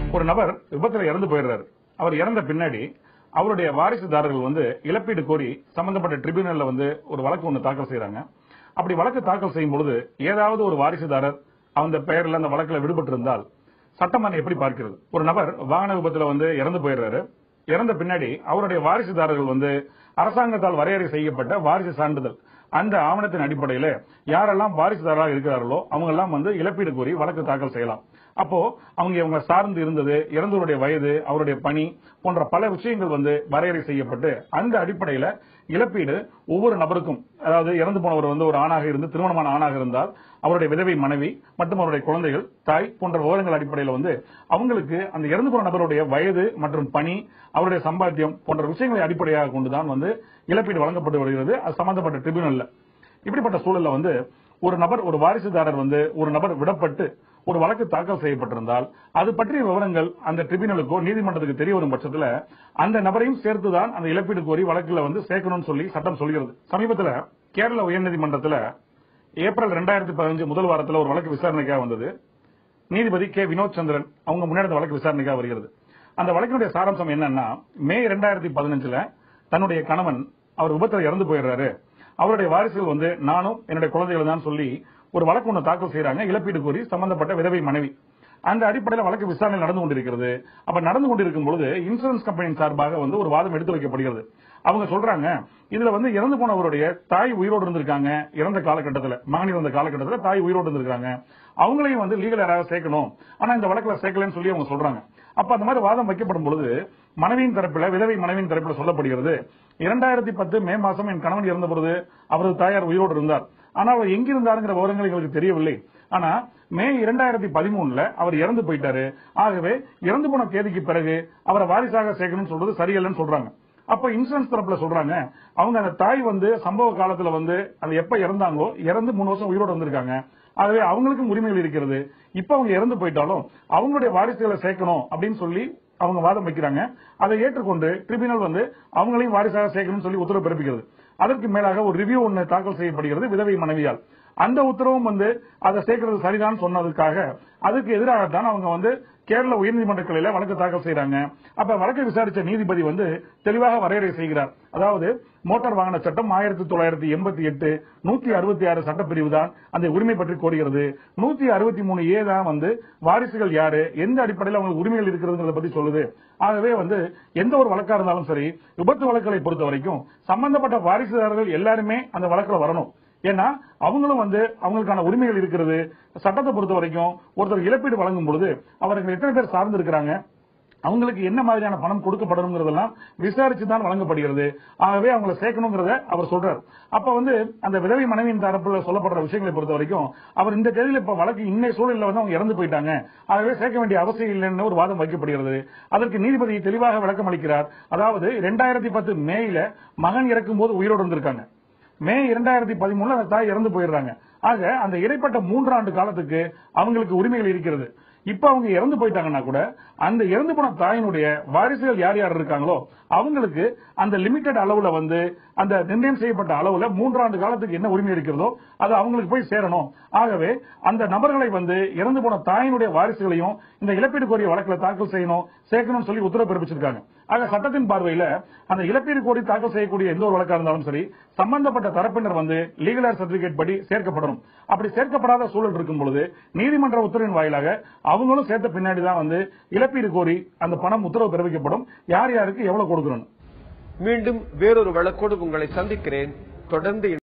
ஒரு நபர் விபத்துல இறந்து போயிடுறாரு அவர் இறந்த பின்னாடி அவருடைய வாரிசுதாரர்கள் வந்து இழப்பீடு கோரி சம்பந்தப்பட்ட ட்ரிபியூனல்ல வந்து ஒரு வழக்கு ஒன்று தாக்கல் செய்றாங்க அப்படி வழக்கு தாக்கல் செய்யும் பொழுது ஏதாவது ஒரு வாரிசுதாரர் அந்த பெயர்ல அந்த வழக்குல விடுபட்டு இருந்தால் சட்டமன்றம் எப்படி பார்க்கிறது ஒரு நபர் வாகன விபத்துல வந்து இறந்து போயிடுறாரு இறந்த பின்னாடி அவருடைய வாரிசுதாரர்கள் வந்து அரசாங்கத்தால் வரையறை செய்யப்பட்ட வாரிசு சான்றிதழ் அந்த ஆவணத்தின் அடிப்படையில யாரெல்லாம் வாரிசுதாரராக இருக்கிறார்களோ அவங்க எல்லாம் வந்து இழப்பீடு கோரி வழக்கு தாக்கல் செய்யலாம் அப்போ அவங்க இவங்க சார்ந்து இருந்தது இறந்தவருடைய வயது அவருடைய பணி போன்ற பல விஷயங்கள் வந்து வரையறை செய்யப்பட்டு அந்த அடிப்படையில இழப்பீடு ஒவ்வொரு நபருக்கும் அதாவது இறந்து போனவர் வந்து ஒரு ஆணாக இருந்து திருமணமான ஆணாக இருந்தால் அவருடைய விதவை மனைவி மற்றும் அவருடைய குழந்தைகள் தாய் போன்ற விவரங்கள் அடிப்படையில் வந்து அவங்களுக்கு அந்த இறந்து போன நபருடைய வயது மற்றும் பணி அவருடைய சம்பாத்தியம் போன்ற விஷயங்களை அடிப்படையாக கொண்டுதான் வந்து இழப்பீடு வழங்கப்பட்டு வருகிறது அது சம்பந்தப்பட்ட ட்ரிபியூனல்ல இப்படிப்பட்ட சூழல்ல வந்து ஒரு நபர் ஒரு வாரிசுதாரர் வந்து ஒரு நபர் விடப்பட்டு ஒரு வழக்கு தாக்கல் செய்யப்பட்டிருந்தால் அது பற்றிய விவரங்கள் அந்த ட்ரிபியூனலுக்கோ நீதிமன்றத்துக்கு தெரிய வரும் பட்சத்துல அந்த நபரையும் சேர்த்துதான் அந்த இழப்பீடு கோரி வழக்குல வந்து சேர்க்கணும்னு சொல்லி சட்டம் சொல்கிறது சமீபத்துல கேரள உயர்நீதிமன்றத்துல ஏப்ரல் ரெண்டாயிரத்தி பதினஞ்சு முதல் வாரத்துல ஒரு வழக்கு விசாரணைக்காக வந்தது நீதிபதி கே வினோத் சந்திரன் அவங்க முன்னாடி அந்த வழக்கு விசாரணைக்காக வருகிறது அந்த வழக்கினுடைய சாராம்சம் என்னன்னா மே ரெண்டாயிரத்தி பதினஞ்சுல தன்னுடைய கணவன் அவர் விபத்துல இறந்து போயிடுறாரு அவருடைய வாரிசுகள் வந்து நானும் என்னுடைய குழந்தைகள் தான் சொல்லி ஒரு வழக்கு ஒன்று தாக்கல் செய்யறாங்க இழப்பீடு கோரி சம்பந்தப்பட்ட விதவை மனைவி அந்த அடிப்படையில் வழக்கு விசாரணை நடந்து கொண்டிருக்கிறது அப்ப நடந்து கொண்டிருக்கும் பொழுது இன்சூரன்ஸ் கம்பெனியின் சார்பாக வந்து ஒரு வாதம் எடுத்து வைக்கப்படுகிறது அவங்க சொல்றாங்க இதுல வந்து இறந்து போனவருடைய தாய் உயிரோடு இருந்திருக்காங்க இறந்த காலகட்டத்தில் மகன் இறந்த காலகட்டத்தில் தாய் உயிரோடு இருந்திருக்காங்க அவங்களையும் வந்து லீகல் யாராவது சேர்க்கணும் ஆனா இந்த வழக்குல சேர்க்கலன்னு சொல்லி அவங்க சொல்றாங்க அப்ப அந்த மாதிரி வாதம் வைக்கப்படும் பொழுது மனைவியின் தரப்பில் விதவை மனைவியின் தரப்பில் சொல்லப்படுகிறது இரண்டாயிரத்தி பத்து மே மாசம் என் கணவன் இறந்த பொழுது அவரது தாயார் உயிரோடு இருந்தார் ஆனா அவர் எங்கிருந்தாருங்கிற விவரங்கள் எங்களுக்கு தெரியவில்லை ஆனா மே இரண்டாயிரத்தி பதிமூணுல அவர் இறந்து போயிட்டாரு ஆகவே இறந்து போன தேதிக்கு பிறகு அவரை வாரிசாக சேர்க்கணும்னு சொல்றது சரியில்லைன்னு சொல்றாங்க அப்ப இன்சூரன்ஸ் தரப்புல சொல்றாங்க அவங்க அந்த தாய் வந்து சம்பவ காலத்துல வந்து அந்த எப்ப இறந்தாங்களோ இறந்து மூணு வருஷம் உயிரோடு வந்திருக்காங்க ஆகவே அவங்களுக்கும் உரிமைகள் இருக்கிறது இப்ப அவங்க இறந்து போயிட்டாலும் அவங்களுடைய வாரிசுகளை சேர்க்கணும் அப்படின்னு சொல்லி அவங்க வாதம் வைக்கிறாங்க அதை ஏற்றுக்கொண்டு ட்ரிபியூனல் வந்து அவங்களையும் வாரிசாக சேர்க்கணும்னு சொல்லி உத்தரவு பிறப்பிக்கிறது அதற்கு மேலாக ஒரு ரிவ்யூ ஒன்று தாக்கல் செய்யப்படுகிறது விதவை மனைவியால் அந்த உத்தரவும் வந்து அதை சேர்க்கிறது சரிதான் சொன்னதுக்காக அதுக்கு எதிராகத்தான் அவங்க வந்து கேரள உயர்நீதிமன்ற கிளையில வழக்கு தாக்கல் செய்யறாங்க அப்ப வழக்கை விசாரிச்ச நீதிபதி வந்து தெளிவாக வரையறை செய்கிறார் அதாவது மோட்டார் வாகன சட்டம் ஆயிரத்தி தொள்ளாயிரத்தி எண்பத்தி எட்டு நூத்தி அறுபத்தி ஆறு சட்டப்பிரிவு தான் அந்த உரிமை பற்றி கோருகிறது நூத்தி அறுபத்தி மூணு ஏ தான் வந்து வாரிசுகள் யாரு எந்த அடிப்படையில் அவங்களுக்கு உரிமைகள் இருக்கிறதுங்கிறத பத்தி சொல்லுது ஆகவே வந்து எந்த ஒரு வழக்கா இருந்தாலும் சரி விபத்து வழக்குகளை பொறுத்த வரைக்கும் சம்பந்தப்பட்ட வாரிசுதாரர்கள் எல்லாருமே அந்த வழக்குல வரணும் ஏன்னா அவங்களும் வந்து அவங்களுக்கான உரிமைகள் இருக்கிறது சட்டத்தை பொறுத்த வரைக்கும் ஒருத்தர் இழப்பீடு வழங்கும் பொழுது அவர்கள் எத்தனை பேர் சார்ந்து இருக்கிறாங்க அவங்களுக்கு என்ன மாதிரியான பணம் கொடுக்கப்படணுங்கிறதெல்லாம் விசாரிச்சு தான் வழங்கப்படுகிறது ஆகவே அவங்கள சேர்க்கணுங்கிறத அவர் சொல்றார் அப்ப வந்து அந்த விதவை மனைவியின் தரப்புல சொல்லப்படுற விஷயங்களை பொறுத்த வரைக்கும் அவர் இந்த தேதியில் இப்ப வழக்கு இன்னை சூழலில் வந்து அவங்க இறந்து போயிட்டாங்க ஆகவே சேர்க்க வேண்டிய அவசியம் இல்லைன்னு ஒரு வாதம் வைக்கப்படுகிறது அதற்கு நீதிபதி தெளிவாக விளக்கம் அளிக்கிறார் அதாவது இரண்டாயிரத்தி பத்து மேயில மகன் இறக்கும் போது உயிரோடு இருந்திருக்காங்க மே இரண்டாயிரத்தி பதிமூணுல அந்த தாய் இறந்து போயிடுறாங்க ஆக அந்த இடைப்பட்ட மூன்றாண்டு காலத்துக்கு அவங்களுக்கு உரிமைகள் இருக்கிறது இப்ப அவங்க இறந்து போயிட்டாங்கன்னா கூட அந்த இறந்து போன தாயினுடைய வாரிசுகள் யார் யார் இருக்காங்களோ அவங்களுக்கு அந்த லிமிடெட் அளவுல வந்து அந்த நிர்ணயம் செய்யப்பட்ட அளவுல மூன்றாண்டு காலத்துக்கு என்ன உரிமை இருக்கிறதோ அது அவங்களுக்கு போய் சேரணும் ஆகவே அந்த நபர்களை வந்து இறந்து போன தாயினுடைய வாரிசுகளையும் இந்த இழப்பீடு கோரிய வழக்கில் தாக்கல் செய்யணும் சேர்க்கணும்னு சொல்லி உத்தரவு பிறப்பிச்சிருக்காங்க ஆக சட்டத்தின் பார்வையில அந்த இழப்பீடு கோரி தாக்கல் செய்யக்கூடிய எந்த ஒரு வழக்கா இருந்தாலும் சரி சம்பந்தப்பட்ட தரப்பினர் வந்து லீகல் சர்டிபிகேட் படி சேர்க்கப்படணும் அப்படி சேர்க்கப்படாத சூழல் இருக்கும் பொழுது நீதிமன்ற உத்தரவின் வாயிலாக அவங்களும் சேர்த்த பின்னாடி தான் வந்து இழப்பீடு கோரி அந்த பணம் உத்தரவு பிறப்பிக்கப்படும் யார் யாருக்கு எவ்வளவு கொடுக்கணும் மீண்டும் வேறொரு வழக்கோடு உங்களை சந்திக்கிறேன் தொடர்ந்து